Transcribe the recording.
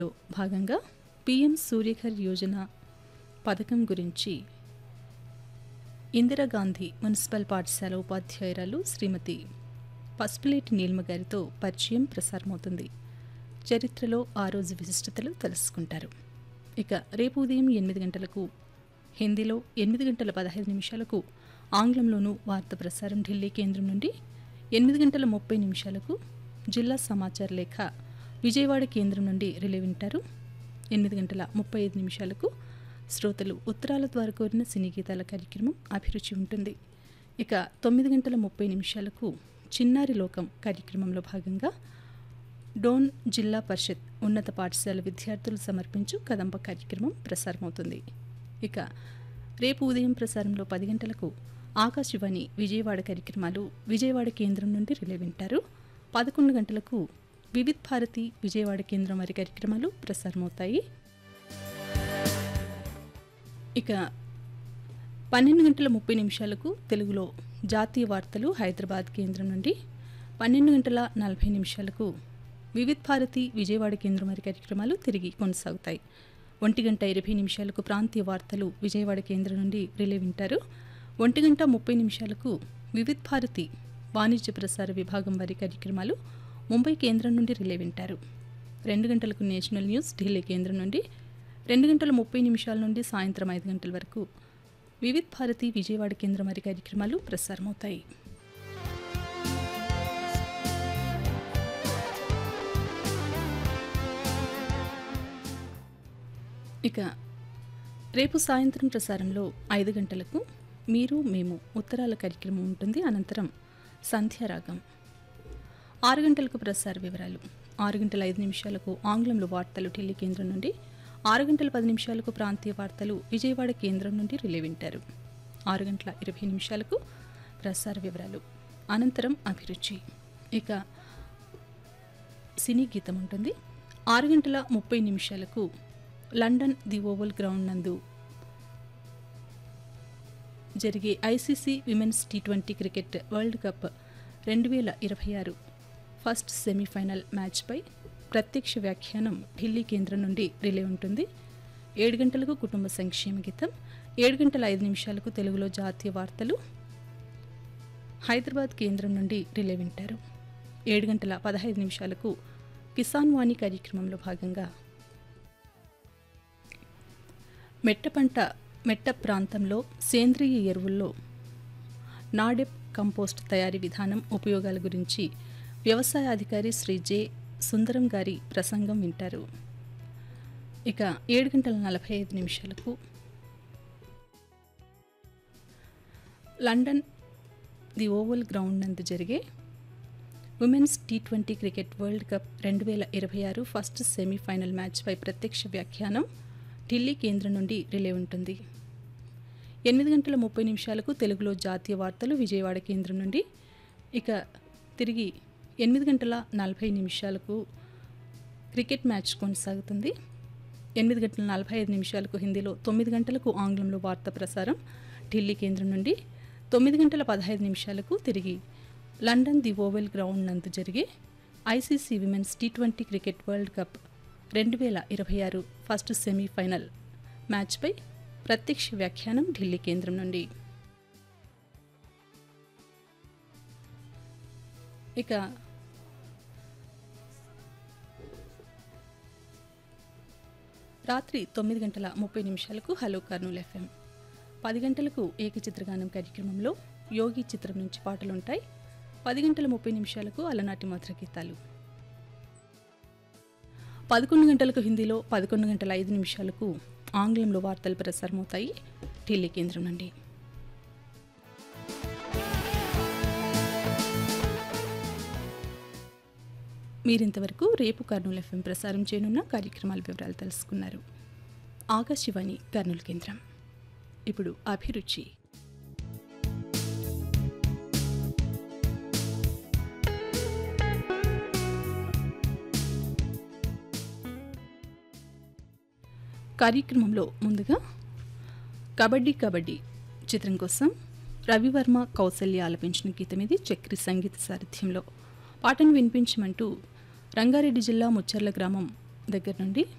లో భాగంగా పిఎం సూర్యఘర్ యోజన పథకం గురించి ఇందిరాగాంధీ మున్సిపల్ పాఠశాల ఉపాధ్యాయురాలు శ్రీమతి పసుపులేటి నీల్మ గారితో పరిచయం ప్రసారమవుతుంది చరిత్రలో ఆ రోజు విశిష్టతలు తెలుసుకుంటారు ఇక రేపు ఉదయం ఎనిమిది గంటలకు హిందీలో ఎనిమిది గంటల పదహైదు నిమిషాలకు ఆంగ్లంలోనూ వార్త ప్రసారం ఢిల్లీ కేంద్రం నుండి ఎనిమిది గంటల ముప్పై నిమిషాలకు జిల్లా సమాచార లేఖ విజయవాడ కేంద్రం నుండి రిలే వింటారు ఎనిమిది గంటల ముప్పై ఐదు నిమిషాలకు శ్రోతలు ఉత్తరాల ద్వారా కోరిన సినీ గీతాల కార్యక్రమం అభిరుచి ఉంటుంది ఇక తొమ్మిది గంటల ముప్పై నిమిషాలకు చిన్నారి లోకం కార్యక్రమంలో భాగంగా డోన్ జిల్లా పరిషత్ ఉన్నత పాఠశాల విద్యార్థులు సమర్పించు కదంబ కార్యక్రమం ప్రసారమవుతుంది ఇక రేపు ఉదయం ప్రసారంలో పది గంటలకు ఆకాశవాణి విజయవాడ కార్యక్రమాలు విజయవాడ కేంద్రం నుండి రిలే వింటారు పదకొండు గంటలకు వివిధ్ భారతి విజయవాడ కేంద్రం వారి కార్యక్రమాలు ప్రసారమవుతాయి ఇక పన్నెండు గంటల ముప్పై నిమిషాలకు తెలుగులో జాతీయ వార్తలు హైదరాబాద్ కేంద్రం నుండి పన్నెండు గంటల నలభై నిమిషాలకు వివిధ్ భారతి విజయవాడ కేంద్రం వారి కార్యక్రమాలు తిరిగి కొనసాగుతాయి ఒంటి గంట ఇరవై నిమిషాలకు ప్రాంతీయ వార్తలు విజయవాడ కేంద్రం నుండి రిలే వింటారు ఒంటి గంట ముప్పై నిమిషాలకు వివిధ్ భారతి వాణిజ్య ప్రసార విభాగం వారి కార్యక్రమాలు ముంబై కేంద్రం నుండి రిలే వింటారు రెండు గంటలకు నేషనల్ న్యూస్ ఢిల్లీ కేంద్రం నుండి రెండు గంటల ముప్పై నిమిషాల నుండి సాయంత్రం ఐదు గంటల వరకు వివిధ్ భారతి విజయవాడ కేంద్రం వారి కార్యక్రమాలు ప్రసారమవుతాయి ఇక రేపు సాయంత్రం ప్రసారంలో ఐదు గంటలకు మీరు మేము ఉత్తరాల కార్యక్రమం ఉంటుంది అనంతరం సంధ్యారాగం ఆరు గంటలకు ప్రసార వివరాలు ఆరు గంటల ఐదు నిమిషాలకు ఆంగ్లంలో వార్తలు ఢిల్లీ కేంద్రం నుండి ఆరు గంటల పది నిమిషాలకు ప్రాంతీయ వార్తలు విజయవాడ కేంద్రం నుండి రిలే వింటారు ఆరు గంటల ఇరవై నిమిషాలకు ప్రసార వివరాలు అనంతరం అభిరుచి ఇక సినీ గీతం ఉంటుంది ఆరు గంటల ముప్పై నిమిషాలకు లండన్ ది ఓవల్ గ్రౌండ్ నందు జరిగే ICC women's T twenty cricket world cup రెండు వేల ఇరవై ఆరు ఫస్ట్ సెమీఫైనల్ మ్యాచ్పై ప్రత్యక్ష వ్యాఖ్యానం ఢిల్లీ కేంద్రం నుండి రిలే ఉంటుంది ఏడు గంటలకు కుటుంబ సంక్షేమ గీతం ఏడు గంటల ఐదు నిమిషాలకు తెలుగులో జాతీయ వార్తలు హైదరాబాద్ కేంద్రం నుండి రిలే వింటారు ఏడు గంటల పదహైదు నిమిషాలకు కిసాన్ వాణి కార్యక్రమంలో భాగంగా మెట్ట పంట మెట్ట ప్రాంతంలో సేంద్రియ ఎరువుల్లో నాడెప్ కంపోస్ట్ తయారీ విధానం ఉపయోగాల గురించి వ్యవసాయ అధికారి శ్రీ జె సుందరం గారి ప్రసంగం వింటారు ఇక ఏడు గంటల నలభై ఐదు నిమిషాలకు లండన్ ది ఓవల్ గ్రౌండ్ నందు జరిగే women's T twenty cricket world cup రెండు వేల ఇరవై ఆరు ఫస్ట్ సెమీఫైనల్ మ్యాచ్పై ప్రత్యక్ష వ్యాఖ్యానం ఢిల్లీ కేంద్రం నుండి రిలే ఉంటుంది ఎనిమిది గంటల ముప్పై నిమిషాలకు తెలుగులో జాతీయ వార్తలు విజయవాడ కేంద్రం నుండి ఇక తిరిగి ఎనిమిది గంటల నలభై నిమిషాలకు క్రికెట్ మ్యాచ్ కొనసాగుతుంది ఎనిమిది గంటల నలభై ఐదు నిమిషాలకు హిందీలో తొమ్మిది గంటలకు ఆంగ్లంలో వార్త ప్రసారం ఢిల్లీ కేంద్రం నుండి తొమ్మిది గంటల పదహైదు నిమిషాలకు తిరిగి లండన్ ది ఓవెల్ గ్రౌండ్ నందు జరిగే ICC women's T twenty cricket world cup రెండు వేల ఇరవై ఆరు ఫస్ట్ సెమీఫైనల్ మ్యాచ్పై ప్రత్యక్ష వ్యాఖ్యానం ఢిల్లీ కేంద్రం నుండి ఇక రాత్రి తొమ్మిది గంటల ముప్పై నిమిషాలకు హలో కర్నూలు ఎఫ్ఎం పది గంటలకు ఏకచిత్రగానం కార్యక్రమంలో యోగి చిత్రం నుంచి పాటలుంటాయి పది గంటల ముప్పై నిమిషాలకు అలనాటి మధుర గీతాలు పదకొండు గంటలకు హిందీలో పదకొండు గంటల ఐదు నిమిషాలకు ఆంగ్లంలో వార్తలు ప్రసారమవుతాయి ఢిల్లీ కేంద్రం నుండి మీరింతవరకు రేపు కర్నూలు ఎఫ్ఎం ప్రసారం చేయనున్న కార్యక్రమాల వివరాలు తెలుసుకున్నారు ఆకాశవాణి కర్నూలు కేంద్రం ఇప్పుడు అభిరుచి కార్యక్రమంలో ముందుగా కబడ్డీ కబడ్డీ చిత్రం కోసం రవివర్మ కౌసల్య ఆలపించిన గీతం ఇది చక్రి సంగీత సారథ్యంలో పాటను వినిపించమంటూ రంగారెడ్డి జిల్లా ముచ్చర్ల గ్రామం దగ్గర నుండి